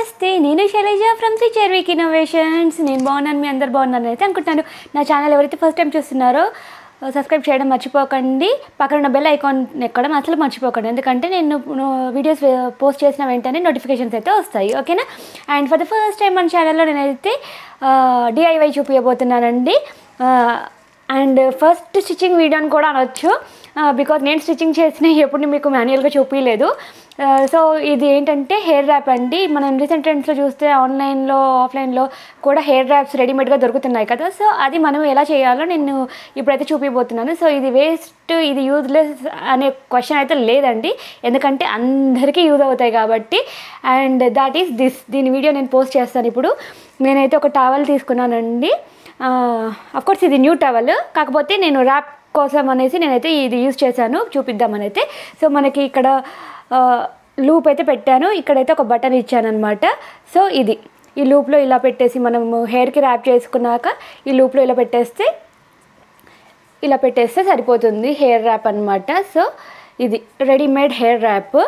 నమస్తే నేను Shailaja from Sri Cherwick Innovations నేను బాగున్నాను మీ అందరు బాగున్నాను అయితే అనుకుంటున్నాను నా ఛానల్ ఎవరైతే ఫస్ట్ టైం చూస్తున్నారో సబ్స్క్రైబ్ చేయడం మర్చిపోకండి పక్కన ఉన్న బెల్ ఐకాన్ ఎక్కడం అసలు మర్చిపోకండి ఎందుకంటే నేను వీడియోస్ పోస్ట్ చేసిన వెంటనే నోటిఫికేషన్స్ అయితే వస్తాయి ఓకేనా and for the first time మన ఛానల్లో నేనైతే డిఐవై చూపించబోతున్నానండి అండ్ ఫస్ట్ స్టిచ్చింగ్ వీడియోని కూడా అనొచ్చు బికాజ్ నేను స్టిచ్చింగ్ చేసిన ఎప్పుడు మీకు మాన్యువల్గా చూపించలేదు సో ఇది ఏంటంటే హెయిర్ ర్యాప్ అండి మనం రీసెంట్ ట్రెండ్స్లో చూస్తే ఆన్లైన్లో ఆఫ్లైన్లో కూడా హెయిర్ ర్యాప్స్ రెడీమేడ్గా దొరుకుతున్నాయి కదా సో అది మనం ఎలా చేయాలో నేను ఇప్పుడైతే చూపించబోతున్నాను సో ఇది వేస్ట్ ఇది యూజ్లెస్ అనే క్వశ్చన్ అయితే లేదండి ఎందుకంటే అందరికీ యూజ్ అవుతాయి కాబట్టి అండ్ దాట్ ఈస్ దిస్ దీని వీడియో నేను పోస్ట్ చేస్తాను ఇప్పుడు నేనైతే ఒక టవల్ తీసుకున్నానండి కోర్స్ ఇది న్యూ టవల్ కాకపోతే నేను ర్యాప్ కోసం అనేసి నేనైతే ఇది యూజ్ చేశాను చూపిద్దామని అయితే సో మనకి ఇక్కడ లూప్ అయితే పెట్టాను ఇక్కడైతే ఒక బటన్ ఇచ్చాను అనమాట సో ఇది ఈ లూప్లో ఇలా పెట్టేసి మనము హెయిర్కి ర్యాప్ చేసుకున్నాక ఈ లూప్లో ఇలా పెట్టేస్తే ఇలా పెట్టేస్తే సరిపోతుంది హెయిర్ ర్యాప్ అనమాట సో ఇది readymade hair wrap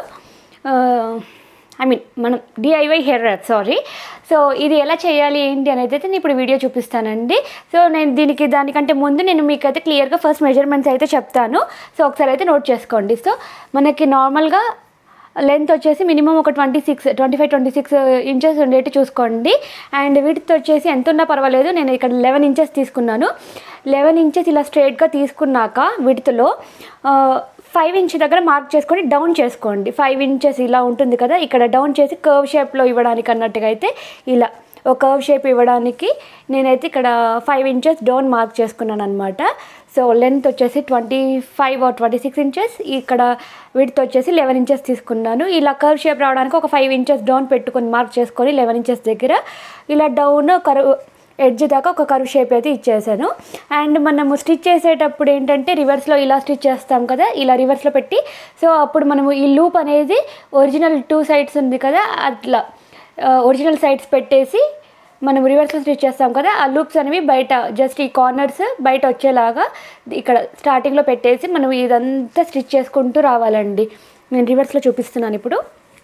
I mean మనం DIY hair wrap sorry so ఇది ఎలా చేయాలి ఏంటి అనేది అయితే నేను ఇప్పుడు వీడియో చూపిస్తానండి సో నేను దీనికి దానికంటే ముందు నేను మీకు అయితే క్లియర్గా ఫస్ట్ మెజర్మెంట్స్ అయితే చెప్తాను సో ఒకసారి అయితే నోట్ చేసుకోండి సో మనకి నార్మల్గా లెంత్ వచ్చేసి మినిమం ఒక twenty six twenty five twenty six inches ఉండేటి చూసుకోండి అండ్ వీటితో వచ్చేసి ఎంత ఉన్నా పర్వాలేదు నేను ఇక్కడ లెవెన్ ఇంచెస్ తీసుకున్నాను లెవెన్ ఇంచెస్ ఇలా స్ట్రైట్గా తీసుకున్నాక వీటిలో ఫైవ్ ఇంచ్ దగ్గర మార్క్ చేసుకొని డౌన్ చేసుకోండి ఫైవ్ ఇంచెస్ ఇలా ఉంటుంది కదా ఇక్కడ డౌన్ చేసి కర్వ్ షేప్లో ఇవ్వడానికి అన్నట్టుగా అయితే ఇలా ఒక కర్వ్ షేప్ ఇవ్వడానికి నేనైతే ఇక్కడ ఫైవ్ ఇంచెస్ డౌన్ మార్క్ చేసుకున్నాను అనమాట సో లెంత్ వచ్చేసి twenty five or twenty six inches ఇక్కడ వీటితో వచ్చేసి లెవెన్ ఇంచెస్ తీసుకున్నాను ఇలా కర్వ్ షేప్ రావడానికి ఒక ఫైవ్ ఇంచెస్ డౌన్ పెట్టుకొని మార్క్ చేసుకొని లెవెన్ ఇంచెస్ దగ్గర ఇలా డౌన్ కర్వ్ ఎడ్జ్ దాకా ఒక కర్వ్ షేప్ అయితే ఇచ్చేసాను అండ్ మనము స్టిచ్ చేసేటప్పుడు ఏంటంటే రివర్స్లో ఇలా స్టిచ్ చేస్తాం కదా ఇలా రివర్స్లో పెట్టి సో అప్పుడు మనము ఈ లూప్ అనేది ఒరిజినల్ టూ సైడ్స్ ఉంది కదా అట్లా ఒరిజినల్ సైడ్స్ పెట్టేసి మనం రివర్స్లో స్టిచ్ చేస్తాం కదా ఆ లూప్స్ అనేవి బయట జస్ట్ ఈ కార్నర్స్ బయట వచ్చేలాగా ఇక్కడ స్టార్టింగ్లో పెట్టేసి మనం ఇదంతా స్టిచ్ చేసుకుంటూ రావాలండి నేను రివర్స్లో చూపిస్తున్నాను ఇప్పుడు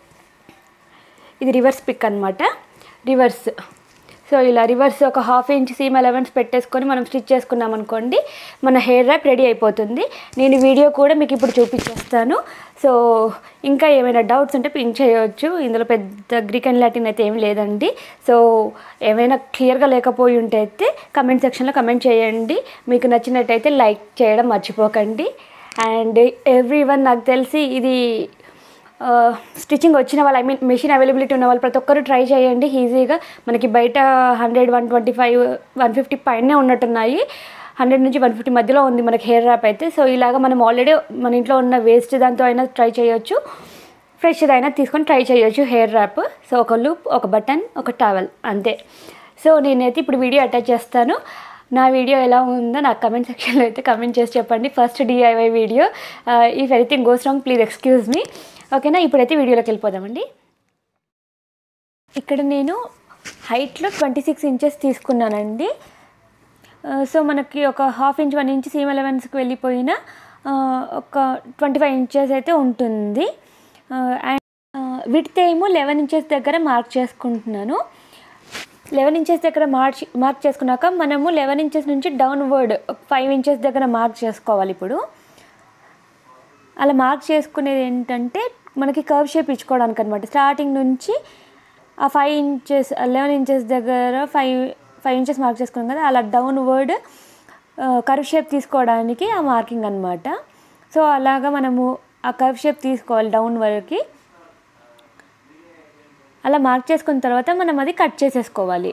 ఇది రివర్స్ పిక్ అనమాట రివర్స్ సో ఇలా రివర్స్ ఒక హాఫ్ ఇంచ్ సీమ్ అలవెన్స్ పెట్టేసుకొని మనం స్టిచ్ చేసుకున్నాం అనుకోండి మన హెయిర్ ర్యాప్ రెడీ అయిపోతుంది నేను వీడియో కూడా మీకు ఇప్పుడు చూపించేస్తాను సో ఇంకా ఏమైనా డౌట్స్ ఉంటే పింక్ చేయవచ్చు ఇందులో పెద్ద గ్రీక్ అండ్ లాటిన్ అయితే ఏం లేదండి సో ఏమైనా క్లియర్గా లేకపోయి ఉంటే అయితే కమెంట్ సెక్షన్లో కమెంట్ చేయండి మీకు నచ్చినట్టయితే లైక్ చేయడం మర్చిపోకండి అండ్ ఎవ్రీ వన్ నాకు తెలిసి ఇది స్టిచ్చింగ్ వచ్చిన వాళ్ళు ఐ మీన్ మెషిన్ అవైలబిలిటీ ఉన్న వాళ్ళు ప్రతి ఒక్కరు ట్రై చేయండి ఈజీగా మనకి బయట hundred one twenty five one fifty పైనే ఉన్నట్టున్నాయి హండ్రెడ్ నుంచి వన్ ఫిఫ్టీ మధ్యలో ఉంది మనకి హెయిర్ ర్యాప్ అయితే సో ఇలాగ మనం ఆల్రెడీ మన ఇంట్లో ఉన్న వేస్ట్ దాంతో అయినా ట్రై చేయొచ్చు ఫ్రెష్ అయినా తీసుకొని ట్రై చేయొచ్చు హెయిర్ ర్యాప్ సో ఒక లూప్ ఒక బటన్ ఒక టవల్ అంతే సో నేనైతే ఇప్పుడు వీడియో అటాచ్ చేస్తాను నా వీడియో ఎలా ఉందో నాకు కమెంట్ సెక్షన్లో అయితే కమెంట్ చేసి చెప్పండి first DIY video if anything goes wrong please excuse me ఓకేనా ఇప్పుడైతే వీడియోలోకి వెళ్ళిపోదామండి ఇక్కడ నేను హైట్లో ట్వంటీ సిక్స్ ఇంచెస్ తీసుకున్నానండి సో మనకి ఒక half inch one inch seam ఎలెవెన్స్కి వెళ్ళిపోయిన ఒక ట్వంటీ ఫైవ్ ఇంచెస్ అయితే ఉంటుంది అండ్ విడ్త్ ఏమో లెవెన్ ఇంచెస్ దగ్గర మార్క్ చేసుకుంటున్నాను లెవెన్ ఇంచెస్ దగ్గర మార్చ్ మార్క్ చేసుకున్నాక మనము లెవెన్ ఇంచెస్ నుంచి డౌన్వర్డ్ ఫైవ్ ఇంచెస్ దగ్గర మార్క్ చేసుకోవాలి ఇప్పుడు అలా మార్క్ చేసుకునేది ఏంటంటే మనకి కర్వ్ షేప్ ఇచ్చుకోవడానికి అనమాట స్టార్టింగ్ నుంచి ఆ ఫైవ్ ఇంచెస్ లెవెన్ ఇంచెస్ దగ్గర ఫైవ్ ఫైవ్ ఇంచెస్ మార్క్ చేసుకున్నాం కదా అలా డౌన్వర్డ్ కర్వ్ షేప్ తీసుకోవడానికి ఆ మార్కింగ్ అనమాట సో అలాగా మనము ఆ కర్వ్ షేప్ తీసుకోవాలి డౌన్ వరకు అలా మార్క్ చేసుకున్న తర్వాత మనం అది కట్ చేసేసుకోవాలి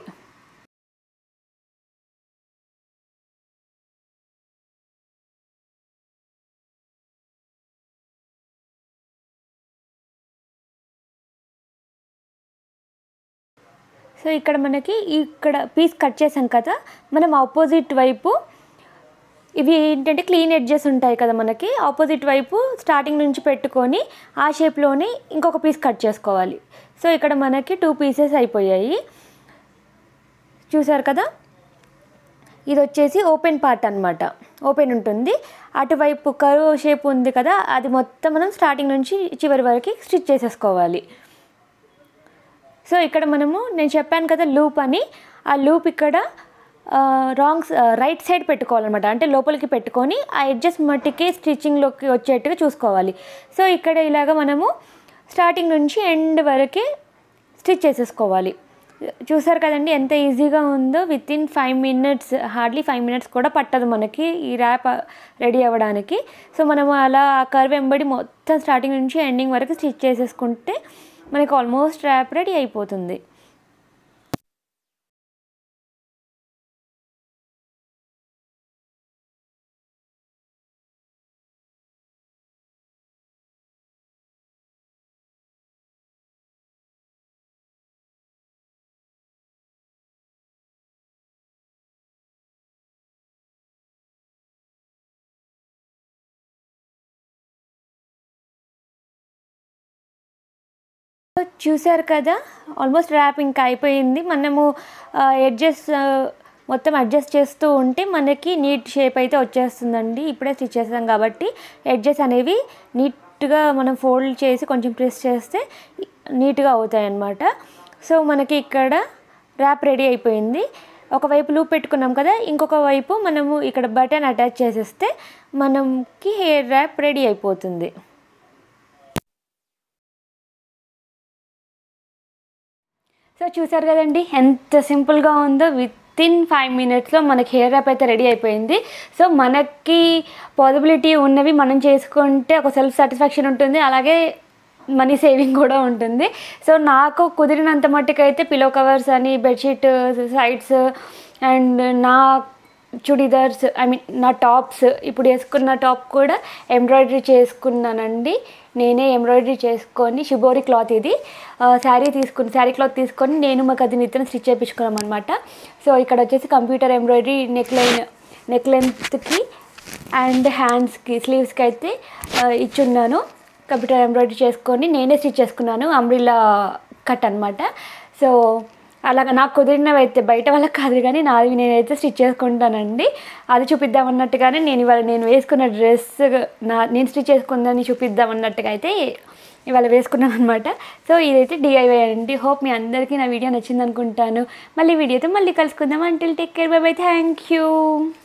సో ఇక్కడ మనకి ఇక్కడ పీస్ కట్ చేసాం కదా మనం ఆపోజిట్ వైపు ఇవి ఏంటంటే క్లీన్ ఎడ్జెస్ ఉంటాయి కదా మనకి ఆపోజిట్ వైపు స్టార్టింగ్ నుంచి పెట్టుకొని ఆ షేప్లోనే ఇంకొక పీస్ కట్ చేసుకోవాలి సో ఇక్కడ మనకి టూ పీసెస్ అయిపోయాయి చూసారు కదా ఇది వచ్చేసి ఓపెన్ పార్ట్ అనమాట ఓపెన్ ఉంటుంది అటువైపు కరువు షేప్ ఉంది కదా అది మొత్తం మనం స్టార్టింగ్ నుంచి చివరి వరకు స్టిచ్ చేసేసుకోవాలి సో ఇక్కడ మనము నేను చెప్పాను కదా లూప్ అని ఆ లూప్ ఇక్కడ రాంగ్ రైట్ సైడ్ పెట్టుకోవాలన్నమాట అంటే లోపలికి పెట్టుకొని ఆ ఎడ్జెస్ మట్టికి స్టిచ్చింగ్లోకి వచ్చేట్టుగా చూసుకోవాలి సో ఇక్కడ ఇలాగ మనము స్టార్టింగ్ నుంచి ఎండ్ వరకు స్టిచ్ చేసేసుకోవాలి చూసారు కదండి ఎంత ఈజీగా ఉందో with in five minutes hardly five minutes కూడా పట్టదు మనకి ఈ ర్యాప్ రెడీ అవ్వడానికి సో మనము అలా ఆ కర్వ్ వెంబడి మొత్తం స్టార్టింగ్ నుంచి ఎండింగ్ వరకు స్టిచ్ చేసేసుకుంటే మనకి ఆల్మోస్ట్ ర్యాప్ రెడీ అయిపోతుంది చూసారు కదా ఆల్మోస్ట్ ర్యాప్ ఇంకా అయిపోయింది మనము అడ్జస్ట్ మొత్తం అడ్జస్ట్ చేస్తూ ఉంటే మనకి నీట్ షేప్ అయితే వచ్చేస్తుందండి ఇప్పుడే స్టిచ్ చేస్తాం కాబట్టి ఎడ్జెస్ అనేవి నీట్గా మనం ఫోల్డ్ చేసి కొంచెం ప్రెస్ చేస్తే నీట్గా అవుతాయి అన్నమాట సో మనకి ఇక్కడ ర్యాప్ రెడీ అయిపోయింది ఒకవైపు లూప్ పెట్టుకున్నాం కదా ఇంకొక వైపు మనము ఇక్కడ బటన్ అటాచ్ చేసేస్తే మనకి హెయిర్ ర్యాప్ రెడీ అయిపోతుంది సో చూసారు కదండి ఎంత సింపుల్గా ఉందో విత్ ఇన్ ఫైవ్ మినిట్స్లో మనకి హెయిర్ ర్యాప్ అయితే రెడీ అయిపోయింది సో మనకి పాసిబిలిటీ ఉన్నవి మనం చేసుకుంటే ఒక సెల్ఫ్ సాటిస్ఫాక్షన్ ఉంటుంది అలాగే మనీ సేవింగ్ కూడా ఉంటుంది సో నాకు కుదిరినంత మట్టుకు అయితే పిలో కవర్స్ అని బెడ్షీట్ సైడ్స్ అండ్ నా చుడిదార్స్ ఐ మీన్ నా టాప్స్ ఇప్పుడు వేసుకున్న టాప్ కూడా ఎంబ్రాయిడరీ చేసుకున్నానండి నేనే ఎంబ్రాయిడరీ చేసుకొని షిబోరి క్లాత్ ఇది శారీ తీసుకుని శారీ క్లాత్ తీసుకొని నేను మాకు అది నిత్యం స్టిచ్ చేయించుకున్నాం అనమాట సో ఇక్కడ వచ్చేసి computer embroidery neck line neck లెంత్కి అండ్ హ్యాండ్స్కి స్లీవ్స్కి అయితే ఇచ్చున్నాను కంప్యూటర్ ఎంబ్రాయిడరీ చేసుకొని నేనే స్టిచ్ చేసుకున్నాను అంబ్రిల్లా కట్ అనమాట సో అలాగ నాకు కుదిరినవి అయితే బయట వాళ్ళకి కాదు కానీ నాది నేనైతే స్టిచ్ చేసుకుంటానండి అది చూపిద్దాం అన్నట్టుగానే నేను ఇవాళ నేను వేసుకున్న డ్రెస్ నా నేను స్టిచ్ చేసుకుందని చూపిద్దాం అన్నట్టుగా అయితే ఇవాళ వేసుకున్నాను అనమాట సో ఇదైతే డిఐవై అండి హోప్ మీ అందరికీ నా వీడియో నచ్చింది అనుకుంటాను మళ్ళీ వీడియోతో మళ్ళీ కలుసుకుందాం until take care bye bye thank you